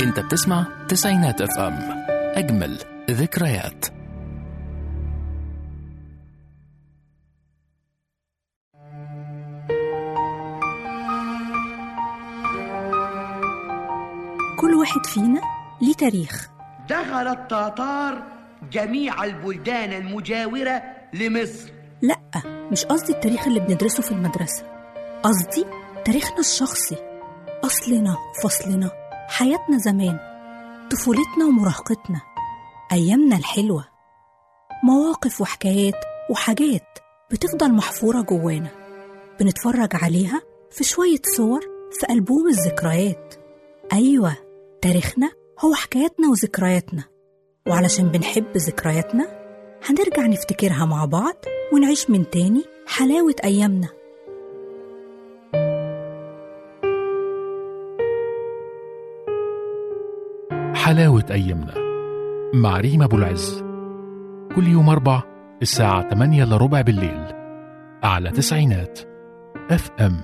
انت بتسمع تسعينات اف ام اجمل ذكريات كل واحد فينا ليه تاريخ دخل التتار جميع البلدان المجاورة لمصر لأ مش قصدي التاريخ اللي بندرسه في المدرسة قصدي تاريخنا الشخصي أصلنا فصلنا حياتنا زمان طفولتنا ومراهقتنا أيامنا الحلوة مواقف وحكايات وحاجات بتفضل محفورة جوانا بنتفرج عليها في شوية صور في ألبوم الذكريات أيوة تاريخنا هو حكاياتنا وذكرياتنا وعلشان بنحب ذكرياتنا هنرجع نفتكرها مع بعض ونعيش من تاني حلاوة أيامنا حلاوة أيامنا مع ريم أبو العز كل يوم أربع الساعة 8 إلا ربع بالليل على تسعينات اف ام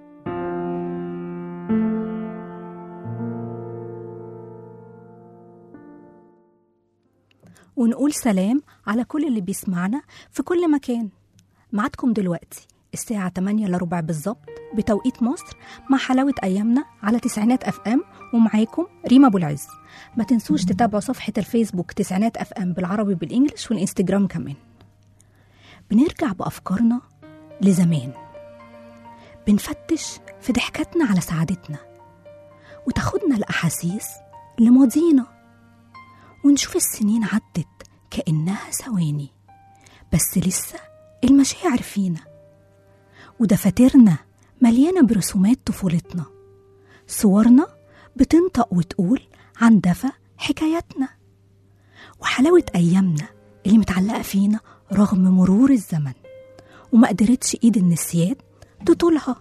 ونقول سلام على كل اللي بيسمعنا في كل مكان معادكم دلوقتي الساعة 8 إلا ربع بالظبط بتوقيت مصر مع حلاوة أيامنا على تسعينات أف أم ومعاكم ريما أبو العز ما تنسوش تتابعوا صفحة الفيسبوك تسعينات أف أم بالعربي بالإنجلش والإنستجرام كمان بنرجع بأفكارنا لزمان بنفتش في ضحكتنا على سعادتنا وتاخدنا الأحاسيس لماضينا ونشوف السنين عدت كأنها ثواني بس لسه المشاعر فينا ودفاترنا مليانة برسومات طفولتنا صورنا بتنطق وتقول عن دفى حكاياتنا وحلاوة أيامنا اللي متعلقة فينا رغم مرور الزمن وما قدرتش إيد النسيان تطولها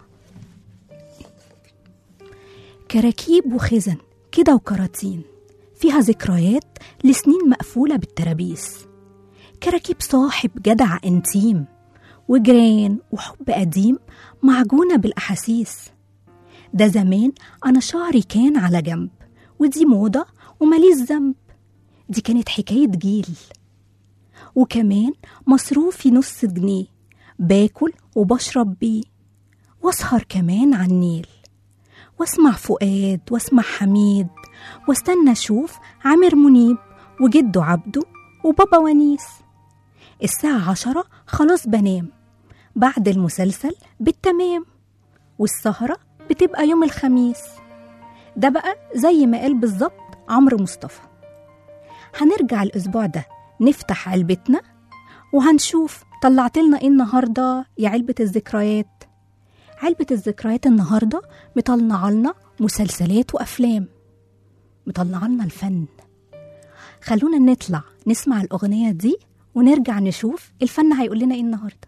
كراكيب وخزن كده وكراتين فيها ذكريات لسنين مقفولة بالترابيس كراكيب صاحب جدع انتيم وجيران وحب قديم معجونة بالأحاسيس ده زمان أنا شعري كان على جنب ودي موضة ومليش ذنب دي كانت حكاية جيل وكمان مصروفي نص جنيه باكل وبشرب بيه واسهر كمان على النيل واسمع فؤاد واسمع حميد واستنى اشوف عامر منيب وجده عبده وبابا ونيس الساعة عشرة خلاص بنام بعد المسلسل بالتمام والسهرة بتبقى يوم الخميس ده بقى زي ما قال بالظبط عمرو مصطفى هنرجع الأسبوع ده نفتح علبتنا وهنشوف طلعت لنا ايه النهارده يا علبة الذكريات علبة الذكريات النهارده مطلعة لنا مسلسلات وأفلام مطلعة لنا الفن خلونا نطلع نسمع الأغنية دي ونرجع نشوف الفن هيقول لنا ايه النهارده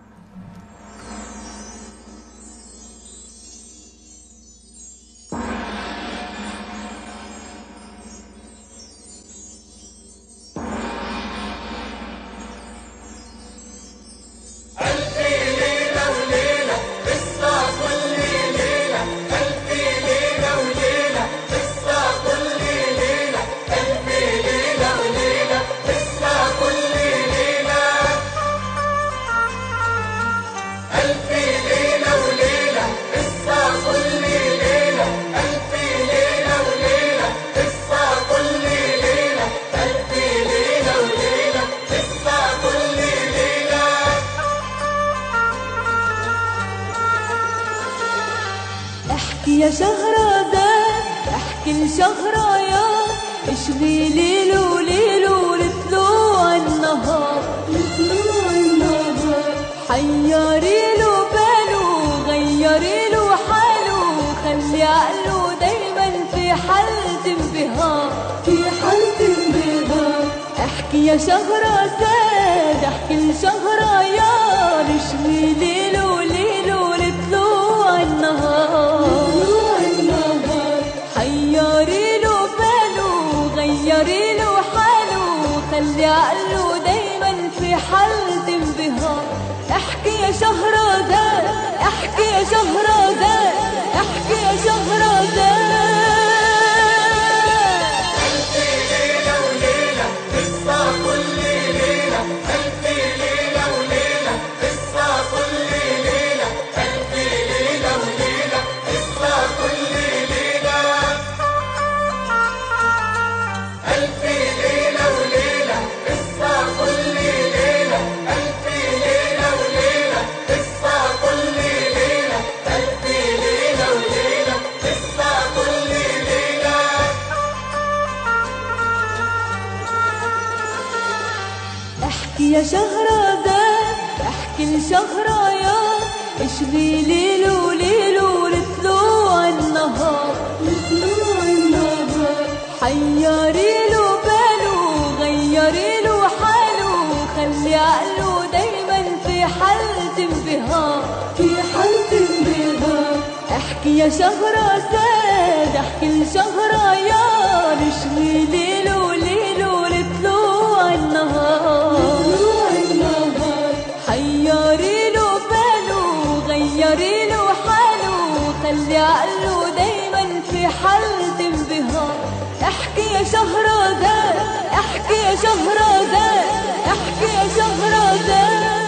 احكي يا شهرزاد احكي لشهريار اشغي ليل وليل ولطلوع النهار لطلوع النهار حيري له باله غيري له حاله خلي عقله دايما في حالة انبهار في حالة انبهار احكي يا شهرزاد احكي لشهريار اشغي ليل وليل ولطلوع النهار حيري له باله غيري له حاله خلي عقله دايما في حالة انبهار احكي يا شهرزاد احكي يا شهرزاد احكي يا شهرزاد يا شهرزاد احكي لشهريار اشغي ليل وليل ولطلوع النهار لطلوع النهار حيري له باله غيري له حاله خلي عقله دايما في حالة انبهار في حالة انبهار احكي يا شهرزاد احكي لشهريار اشغي ليل وليل ولطلوع النهار حيري له باله غيري له حاله خلي عقله دايما في حالة انبهار احكي يا شهرزاد احكي يا شهرزاد احكي يا شهرزاد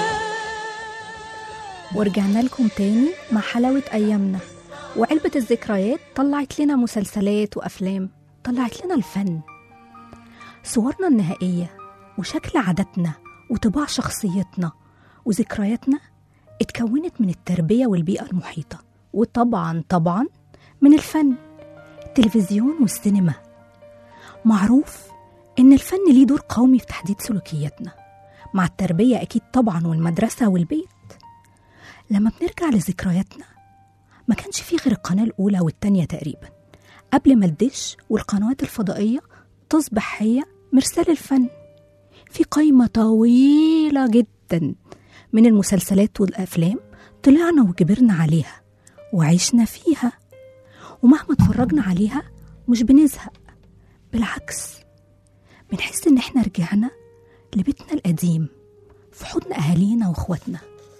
ورجعنا لكم تاني مع حلاوة أيامنا وعلبة الذكريات طلعت لنا مسلسلات وأفلام طلعت لنا الفن صورنا النهائية وشكل عاداتنا وطباع شخصيتنا وذكرياتنا اتكونت من التربية والبيئة المحيطة وطبعا طبعا من الفن التلفزيون والسينما معروف إن الفن ليه دور قومي في تحديد سلوكياتنا مع التربية أكيد طبعا والمدرسة والبيت لما بنرجع لذكرياتنا ما كانش فيه غير القناة الأولى والتانية تقريبا قبل ما الدش والقنوات الفضائية تصبح هي مرسال الفن في قائمة طويلة جدا من المسلسلات والأفلام طلعنا وكبرنا عليها وعشنا فيها ومهما اتفرجنا عليها مش بنزهق بالعكس بنحس إن إحنا رجعنا لبيتنا القديم في حضن أهالينا وإخواتنا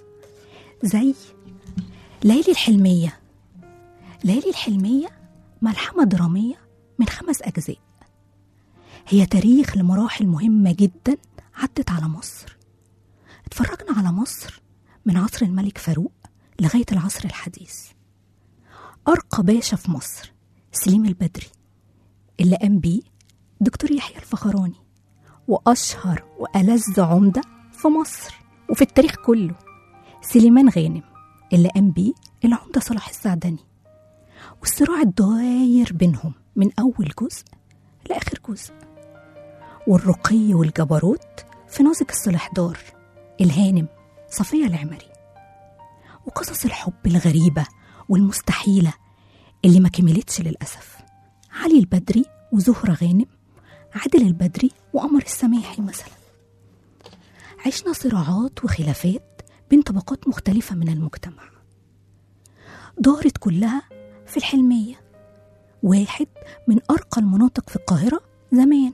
زي ليالي الحلمية ليالي الحلمية ملحمة درامية من خمس أجزاء هي تاريخ لمراحل مهمة جدا عدت على مصر اتفرجنا على مصر من عصر الملك فاروق لغاية العصر الحديث أرقى باشا في مصر سليم البدري اللي قام بيه دكتور يحيى الفخراني وأشهر وألذ عمدة في مصر وفي التاريخ كله سليمان غانم اللي قام بيه العمدة صلاح السعدني والصراع الداير بينهم من أول جزء لآخر جزء والرقي والجبروت في نازك الصلاحدار الهانم صفية العمري وقصص الحب الغريبة والمستحيلة اللي ما كملتش للأسف علي البدري وزهرة غانم عادل البدري وقمر السماحي مثلا عشنا صراعات وخلافات بين طبقات مختلفة من المجتمع دارت كلها في الحلمية واحد من أرقى المناطق في القاهرة زمان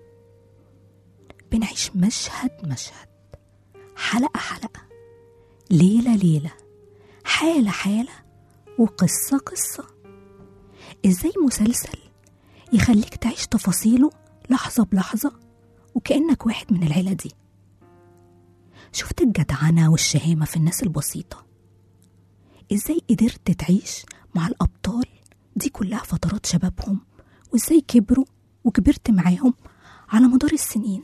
بنعيش مشهد مشهد حلقة حلقة ليلة ليلة حالة حالة وقصة قصة ازاي مسلسل يخليك تعيش تفاصيله لحظة بلحظة وكأنك واحد من العيلة دي شفت الجدعنة والشهامة في الناس البسيطة ازاي قدرت تعيش مع الأبطال دي كلها فترات شبابهم وازاي كبروا وكبرت معاهم على مدار السنين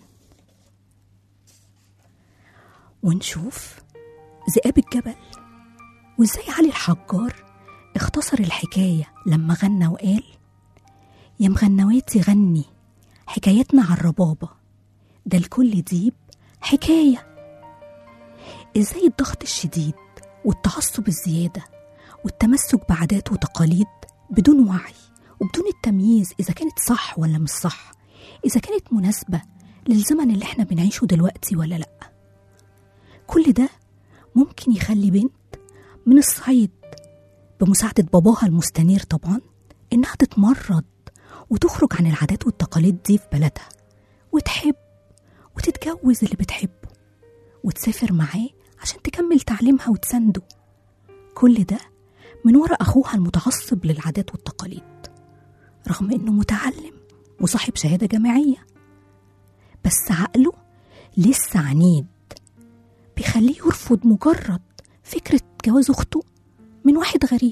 ونشوف ذئاب الجبل وازاي علي الحجار اختصر الحكاية لما غنى وقال يا مغنواتي غني حكايتنا على الربابة ده لكل ديب حكاية ازاي الضغط الشديد والتعصب الزيادة والتمسك بعادات وتقاليد بدون وعي وبدون التمييز إذا كانت صح ولا مش صح إذا كانت مناسبة للزمن اللي احنا بنعيشه دلوقتي ولا لأ كل ده ممكن يخلي بنت من الصعيد بمساعدة باباها المستنير طبعا إنها تتمرد وتخرج عن العادات والتقاليد دي في بلدها وتحب وتتجوز اللي بتحبه وتسافر معاه عشان تكمل تعليمها وتسنده كل ده من ورا أخوها المتعصب للعادات والتقاليد رغم إنه متعلم وصاحب شهادة جامعية بس عقله لسه عنيد بيخليه يرفض مجرد فكرة جواز أخته من واحد غريب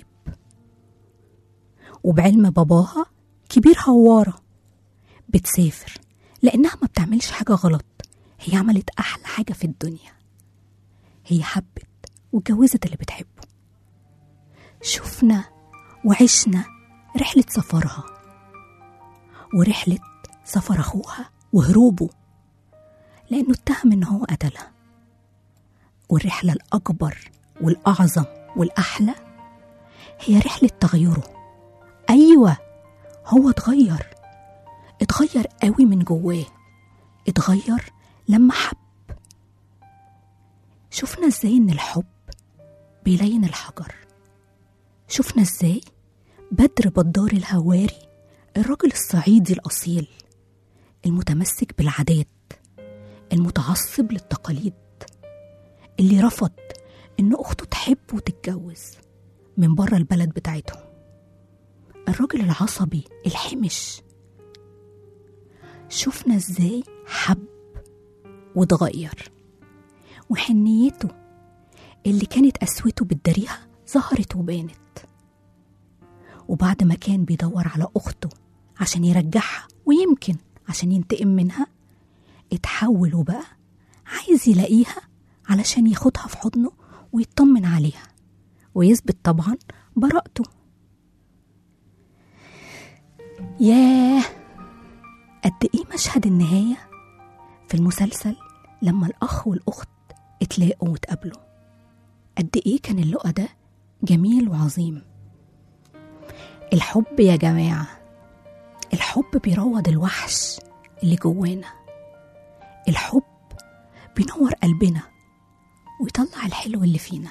وبعلم باباها كبير هوارة بتسافر لأنها ما بتعملش حاجة غلط هي عملت أحلى حاجة في الدنيا هي حبت واتجوزت اللي بتحبه شفنا وعشنا رحلة سفرها ورحلة سفر أخوها وهروبه لأنه اتهم إن هو قتلها والرحلة الأكبر والأعظم والأحلى هي رحلة تغيره أيوة هو اتغير اتغير قوي من جواه اتغير لما حب شفنا ازاي ان الحب بيلين الحجر شفنا ازاي بدر بدار الهواري الراجل الصعيدي الأصيل المتمسك بالعادات المتعصب للتقاليد اللي رفض إن أخته تحب وتتجوز من بره البلد بتاعتهم الراجل العصبي الحمش شفنا ازاي حب واتغير وحنيته اللي كانت قسوته بتداريها ظهرت وبانت وبعد ما كان بيدور على أخته عشان يرجعها ويمكن عشان ينتقم منها اتحول وبقى عايز يلاقيها علشان ياخدها في حضنه ويطمن عليها ويثبت طبعا براءته ياه قد ايه مشهد النهاية في المسلسل لما الأخ والأخت اتلاقوا واتقابلوا قد ايه كان اللقا ده جميل وعظيم الحب يا جماعة الحب بيروض الوحش اللي جوانا الحب بينور قلبنا ويطلع الحلو اللي فينا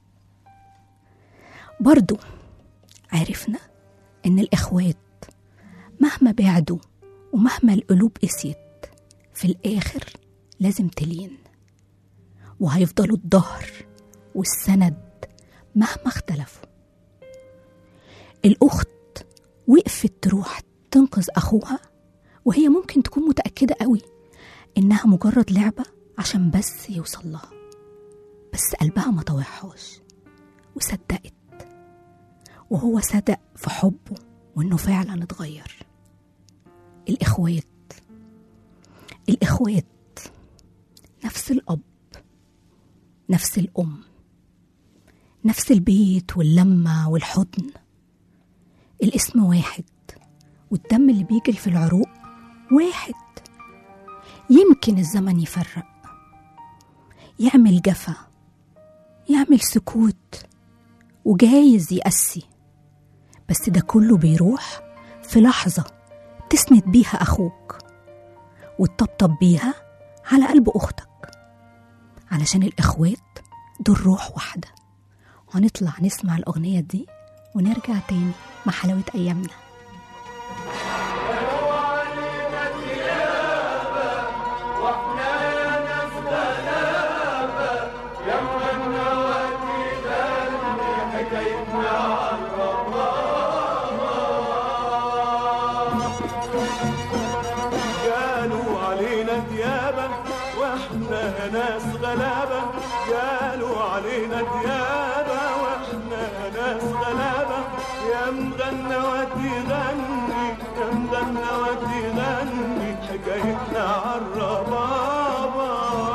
برضو عرفنا ان الاخوات مهما بعدوا ومهما القلوب قسيت في الاخر لازم تلين وهيفضلوا الظهر والسند مهما اختلفوا الأخت وقفت تروح تنقذ أخوها وهي ممكن تكون متأكدة قوي إنها مجرد لعبة عشان بس يوصل لها بس قلبها ما طوعهاش وصدقت وهو صدق في حبه وإنه فعلا اتغير الإخوات الإخوات نفس الأب نفس الأم نفس البيت واللمة والحضن الاسم واحد والدم اللي بيجري في العروق واحد يمكن الزمن يفرق يعمل جفا يعمل سكوت وجايز يقسي بس ده كله بيروح في لحظة تسند بيها أخوك وتطبطب بيها على قلب أختك علشان الإخوات دول روح واحدة هنطلع نسمع الأغنية دي ونرجع تاني مع حلاوة أيامنا قالوا علينا ديابة واحنا ناس غلابة قالوا علينا ديابة واحنا ناس غلابة يا مغنى وتغني يا مغنى وتغني حكايتنا عالربابة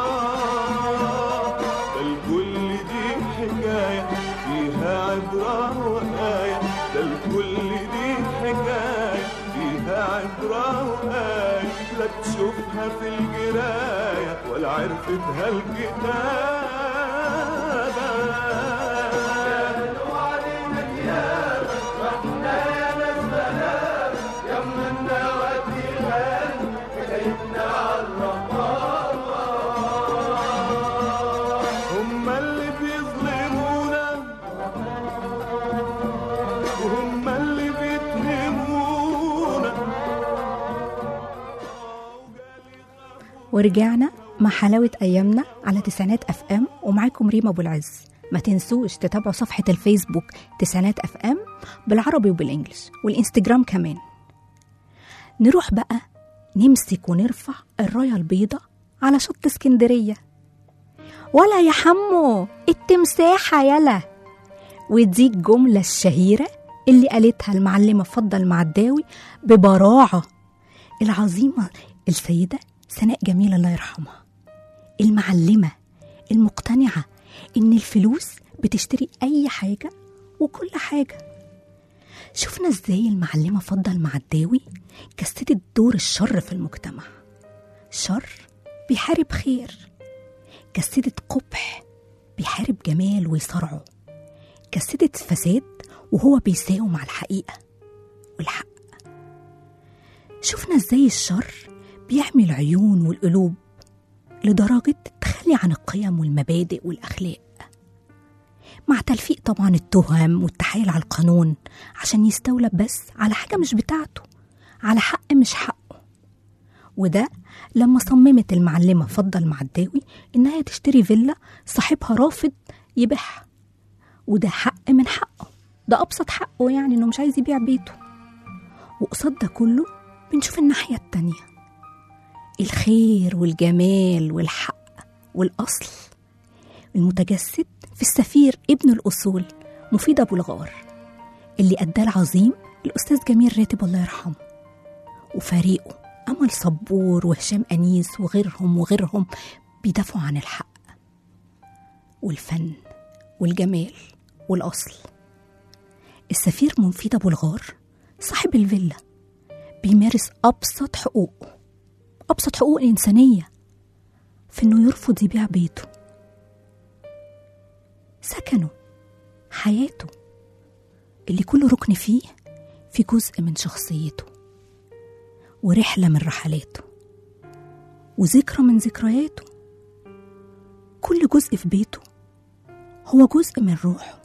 ده الكل دي حكاية فيها عبرة وآية ده الكل دي حكاية فيها عبرة وآية لا تشوفها في القراية ولا عرفتها الكتابة هم اللي بيظلمونا وهم اللي بيتهمونا ورجعنا مع حلاوة أيامنا على تسعينات أف أم ومعاكم ريما أبو العز ما تنسوش تتابعوا صفحة الفيسبوك تسعينات أف أم بالعربي وبالإنجلش والإنستجرام كمان نروح بقى نمسك ونرفع الراية البيضة على شط اسكندرية ولا يا حمو التمساحة يلا ودي الجملة الشهيرة اللي قالتها المعلمة فضل معداوي ببراعة العظيمة السيدة سناء جميل الله يرحمها المعلمة المقتنعة إن الفلوس بتشتري أي حاجة وكل حاجة شفنا إزاي المعلمة فضل معداوي جسدت دور الشر في المجتمع شر بيحارب خير جسدت قبح بيحارب جمال ويصارعه جسدت فساد وهو بيساوم على الحقيقة والحق شفنا ازاي الشر بيعمي العيون والقلوب لدرجة التخلي عن القيم والمبادئ والأخلاق مع تلفيق طبعا التهم والتحايل على القانون عشان يستولى بس على حاجة مش بتاعته على حق مش حقه وده لما صممت المعلمة فضل المعداوي إنها تشتري فيلا صاحبها رافض يبيعها وده حق من حقه ده أبسط حقه يعني إنه مش عايز يبيع بيته وقصاد ده كله بنشوف الناحية التانية الخير والجمال والحق والأصل المتجسد في السفير ابن الأصول مفيد أبو الغار اللي أداه العظيم الأستاذ جميل راتب الله يرحمه وفريقه أمل صبور وهشام أنيس وغيرهم وغيرهم بيدافعوا عن الحق والفن والجمال والأصل السفير منفيد أبو الغار صاحب الفيلا بيمارس أبسط حقوقه أبسط حقوق الإنسانية في إنه يرفض يبيع بيته سكنه حياته اللي كل ركن فيه في جزء من شخصيته ورحلة من رحلاته وذكرى من ذكرياته كل جزء في بيته هو جزء من روحه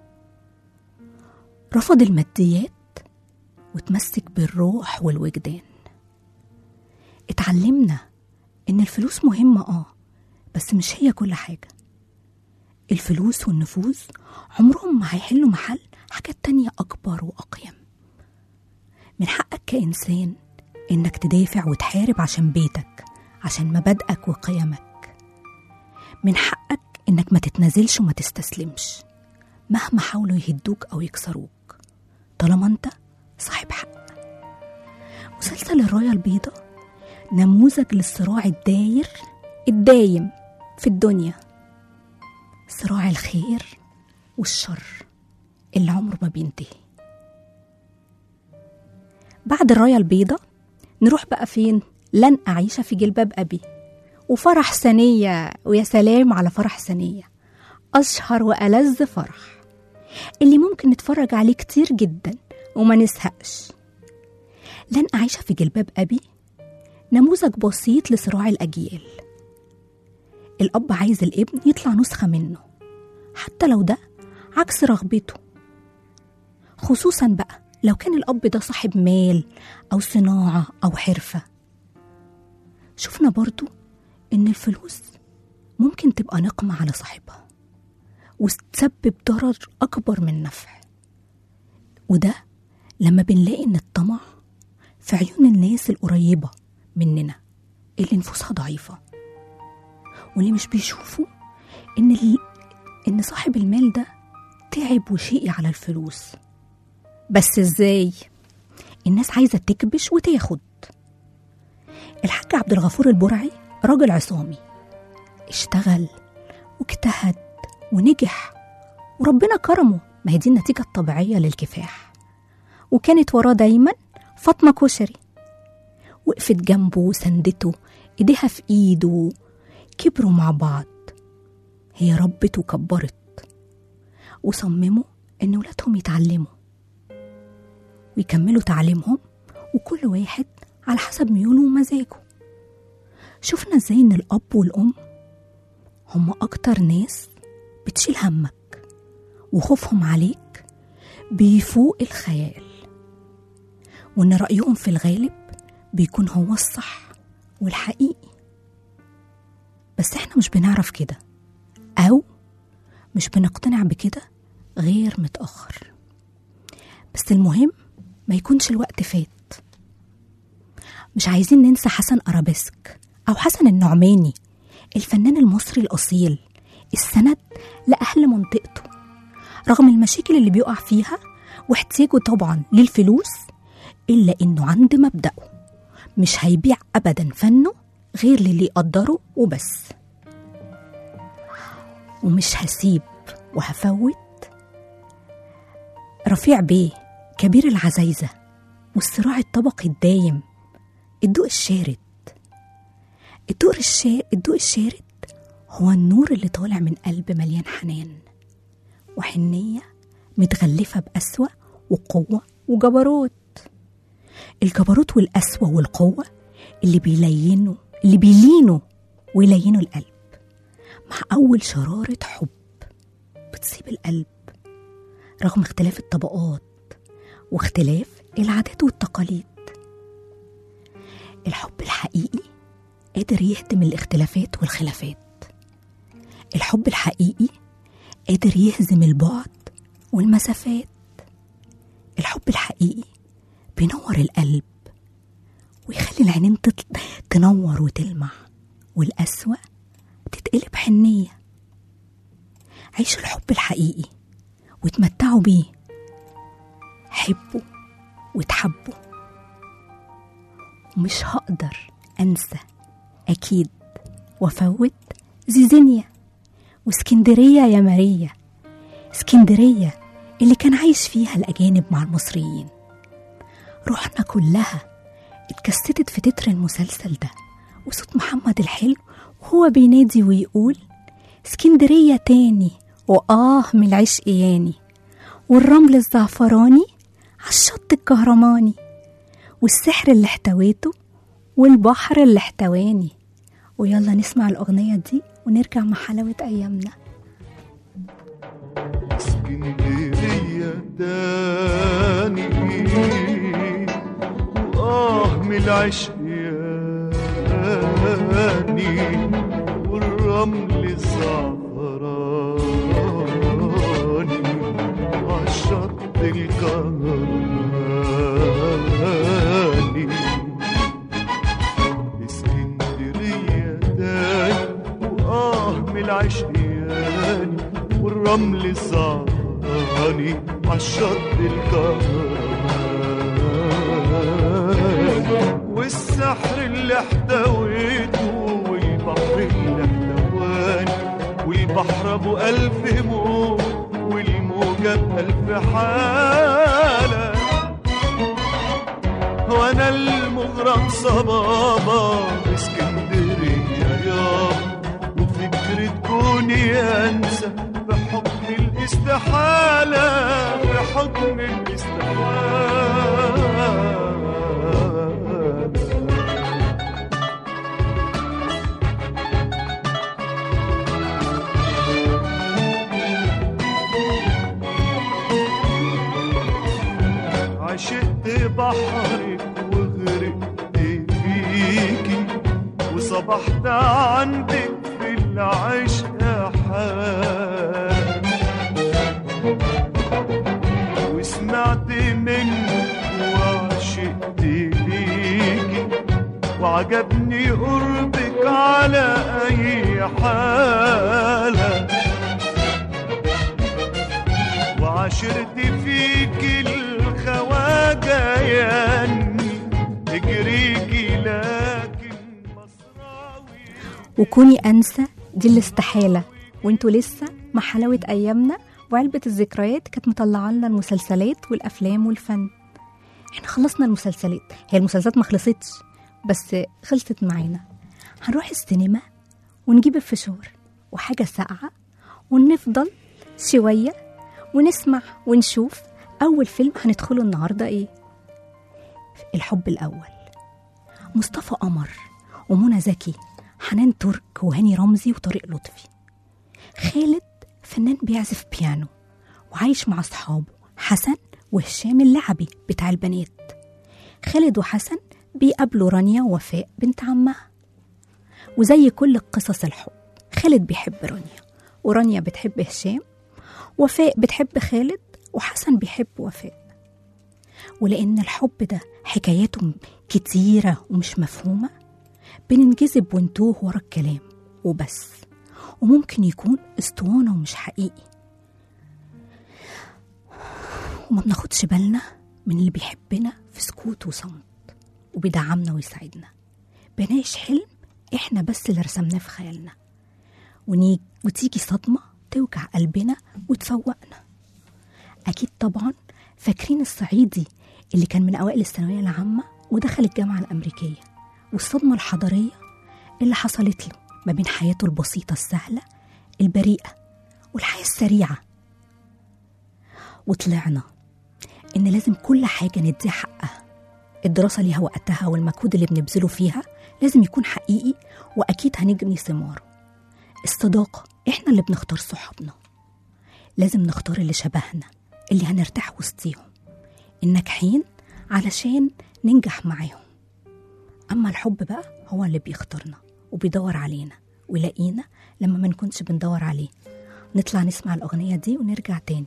رفض الماديات وتمسك بالروح والوجدان اتعلمنا ان الفلوس مهمة اه بس مش هي كل حاجة الفلوس والنفوذ عمرهم ما هيحلوا محل حاجات تانية أكبر وأقيم من حقك كإنسان إنك تدافع وتحارب عشان بيتك عشان مبادئك وقيمك من حقك إنك ما تتنازلش وما تستسلمش مهما حاولوا يهدوك أو يكسروك طالما أنت صاحب حق مسلسل الراية البيضاء نموذج للصراع الداير الدايم في الدنيا صراع الخير والشر اللي عمره ما بينتهي بعد الراية البيضاء نروح بقى فين لن أعيش في جلباب أبي وفرح ثانية ويا سلام على فرح ثانية أشهر وألذ فرح اللي ممكن نتفرج عليه كتير جدا وما نزهقش لن أعيش في جلباب أبي نموذج بسيط لصراع الأجيال الأب عايز الابن يطلع نسخة منه حتى لو ده عكس رغبته خصوصا بقى لو كان الأب ده صاحب مال أو صناعة أو حرفة شفنا برضو إن الفلوس ممكن تبقى نقمة على صاحبها وتسبب ضرر أكبر من نفع وده لما بنلاقي إن الطمع في عيون الناس القريبة مننا اللي نفوسها ضعيفة واللي مش بيشوفوا إن ال... إن صاحب المال ده تعب وشقي على الفلوس بس إزاي؟ الناس عايزة تكبش وتاخد الحاج عبد الغفور البرعي راجل عصامي اشتغل واجتهد ونجح وربنا كرمه ما هي دي النتيجة الطبيعية للكفاح وكانت وراه دايما فاطمة كشري وقفت جنبه وسندته ايديها في ايده كبروا مع بعض هي ربت وكبرت وصمموا ان ولادهم يتعلموا ويكملوا تعليمهم وكل واحد على حسب ميوله ومزاجه شفنا ازاي ان الاب والام هم اكتر ناس بتشيل همك وخوفهم عليك بيفوق الخيال وان رايهم في الغالب بيكون هو الصح والحقيقي بس احنا مش بنعرف كده او مش بنقتنع بكده غير متاخر بس المهم ما يكونش الوقت فات مش عايزين ننسى حسن أرابيسك أو حسن النعماني الفنان المصري الأصيل السند لأهل منطقته رغم المشاكل اللي بيقع فيها واحتياجه طبعا للفلوس إلا إنه عند مبدأه مش هيبيع أبدا فنه غير للي يقدره وبس ومش هسيب وهفوت رفيع بيه كبير العزايزة والصراع الطبقي الدايم الضوء الشارد الضوء الشا... الضوء الشارد هو النور اللي طالع من قلب مليان حنان وحنية متغلفة بقسوة وقوة وجبروت الجبروت والقسوة والقوة اللي بيلينوا اللي بيلينوا ويلينوا القلب مع أول شرارة حب بتصيب القلب رغم اختلاف الطبقات واختلاف العادات والتقاليد الحب الحقيقي قادر يهدم الاختلافات والخلافات الحب الحقيقي قادر يهزم البعد والمسافات الحب الحقيقي بينور القلب ويخلي العينين تطل... تنور وتلمع والقسوة تتقلب حنية عيشوا الحب الحقيقي وتمتعوا بيه حبوا وتحبوا ومش هقدر أنسى أكيد وأفوت زيزينيا واسكندرية يا ماريا اسكندرية اللي كان عايش فيها الأجانب مع المصريين روحنا كلها اتجسدت في تتر المسلسل ده وصوت محمد الحلو وهو بينادي ويقول اسكندرية تاني وآه من العشق ياني والرمل الزعفراني عالشط الكهرماني والسحر اللي احتويته والبحر اللي احتواني ويلا نسمع الأغنية دي ونرجع مع حلاوة أيامنا اسكندرية تاني وآه من العشق ياني والرمل الزعفراني عالشط الكهرباني اسكندرية تاني وآه من العشق ياني والرمل الزعفراني عالشط الكهرباني والسحر اللي احتويته والبحر اللي احتواني والبحر ابو ألف موج والموجة بألف حالة وانا المغرم صبابة في اسكندرية يابا وفكرة كوني انسى بحكم الاستحالة بحكم الاستحالة عشقت بحرك وغرقت فيكي وصبحت عندك في العشق حال وسمعت منك وعشقت ليكي وعجبني قربك على أي حالة وعشرت فيك الخواجة ياني تجريكي لكن مصراوي وكوني أنسى دي الاستحالة وانتوا لسه مع حلاوة أيامنا وعلبة الذكريات كانت مطلعة لنا المسلسلات والأفلام والفن احنا خلصنا المسلسلات هي المسلسلات ما خلصتش بس خلصت معانا هنروح السينما ونجيب الفشار وحاجة ساقعة ونفضل شوية ونسمع ونشوف أول فيلم هندخله النهاردة إيه الحب الأول مصطفى قمر ومنى زكي حنان ترك وهاني رمزي وطارق لطفي خالد فنان بيعزف بيانو وعايش مع أصحابه حسن وهشام اللعبي بتاع البنات خالد وحسن بيقابلوا رانيا ووفاء بنت عمها وزي كل قصص الحب خالد بيحب رانيا ورانيا بتحب هشام وفاء بتحب خالد وحسن بيحب وفاء ولأن الحب ده حكاياته كتيرة ومش مفهومة بننجذب ونتوه ورا الكلام وبس وممكن يكون اسطوانة ومش حقيقي وما بناخدش بالنا من اللي بيحبنا في سكوت وصمت وبيدعمنا ويساعدنا بنعيش حلم احنا بس اللي رسمناه في خيالنا ونيجي وتيجي صدمة توجع قلبنا وتفوقنا أكيد طبعا فاكرين الصعيدي اللي كان من أوائل الثانوية العامة ودخل الجامعة الأمريكية والصدمة الحضارية اللي حصلت له ما بين حياته البسيطة السهلة البريئة والحياة السريعة وطلعنا إن لازم كل حاجة نديها حقها الدراسة ليها وقتها والمجهود اللي بنبذله فيها لازم يكون حقيقي وأكيد هنجني ثماره الصداقة إحنا اللي بنختار صحابنا لازم نختار اللي شبهنا اللي هنرتاح وسطيهم الناجحين علشان ننجح معاهم أما الحب بقى هو اللي بيختارنا وبيدور علينا ويلاقينا لما ما نكونش بندور عليه نطلع نسمع الأغنية دي ونرجع تاني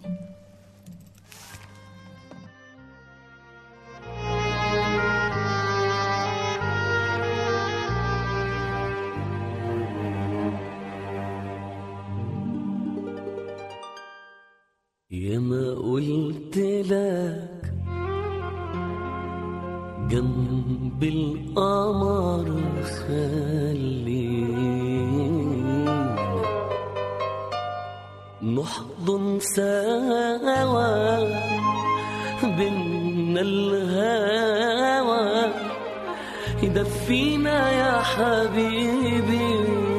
يا ما قلت لك جنب القمر خلينا نحضن سوا بينا الهوى يدفينا يا حبيبي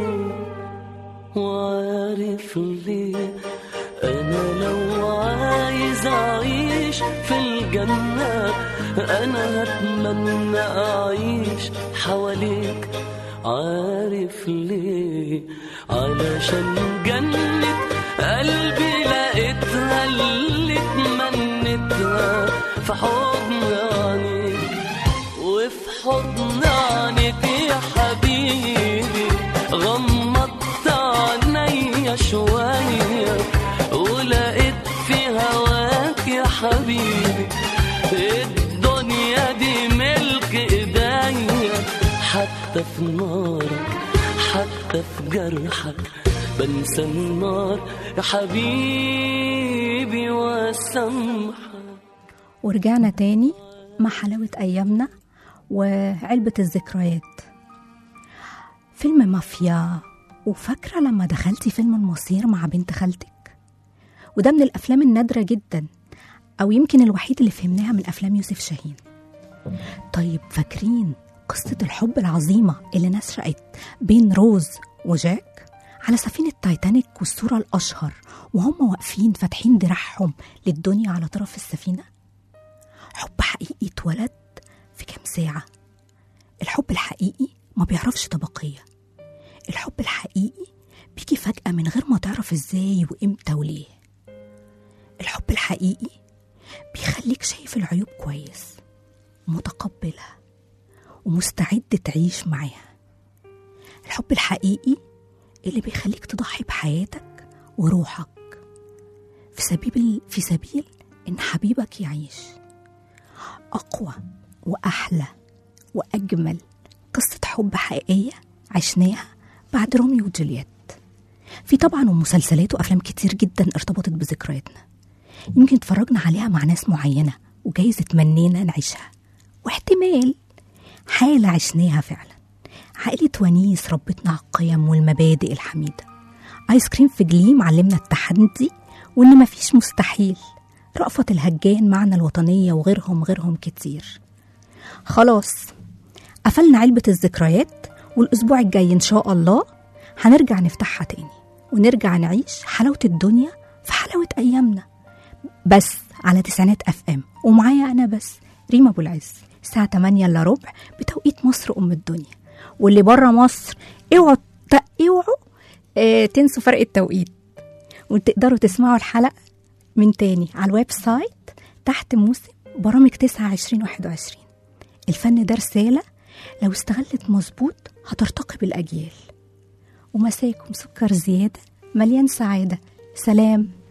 وعارف ليه أنا لو عايز أعيش في الجنة أنا هتمنى أعيش حواليك عارف ليه علشان جنة قلبي لقيتها اللي اتمنيتها في حضن عينيك وفي حضن عينيك يا حبيبي غمضت عينيا شوية ولقيت في هواك يا حبيبي الدنيا دي ملك ايديا حتى في نارك حتى في جرحك بنسى النار يا حبيبي واسامحك ورجعنا تاني مع حلاوة أيامنا وعلبة الذكريات فيلم مافيا وفاكرة لما دخلتي فيلم المصير مع بنت خالتك وده من الأفلام النادرة جدا أو يمكن الوحيد اللي فهمناها من أفلام يوسف شاهين طيب فاكرين قصة الحب العظيمة اللي نشأت بين روز وجاك على سفينة تايتانيك والصورة الأشهر وهم واقفين فاتحين دراعهم للدنيا على طرف السفينة حب حقيقي اتولد في كام ساعة الحب الحقيقي ما بيعرفش طبقية الحب الحقيقي بيجي فجأة من غير ما تعرف ازاي وامتى وليه الحب الحقيقي بيخليك شايف العيوب كويس ومتقبلها ومستعد تعيش معاها الحب الحقيقي اللي بيخليك تضحي بحياتك وروحك في سبيل في سبيل ان حبيبك يعيش اقوى واحلى واجمل قصه حب حقيقيه عشناها بعد روميو وجولييت في طبعا مسلسلات وافلام كتير جدا ارتبطت بذكرياتنا يمكن اتفرجنا عليها مع ناس معينه وجايز اتمنينا نعيشها واحتمال حالة عشناها فعلا عائلة ونيس ربتنا على القيم والمبادئ الحميدة آيس كريم في جليم علمنا التحدي وإن مفيش مستحيل رأفت الهجان معنا الوطنية وغيرهم غيرهم كتير خلاص قفلنا علبة الذكريات والأسبوع الجاي إن شاء الله هنرجع نفتحها تاني ونرجع نعيش حلاوة الدنيا في حلاوة أيامنا بس على تسعينات اف ام ومعايا انا بس ريما ابو العز الساعه 8 الا ربع بتوقيت مصر ام الدنيا واللي بره مصر اوعوا ت- اوعوا اه تنسوا فرق التوقيت وتقدروا تسمعوا الحلقه من تاني على الويب سايت تحت موسم برامج 29 21 الفن ده رساله لو استغلت مظبوط هترتقي بالاجيال ومساكم سكر زياده مليان سعاده سلام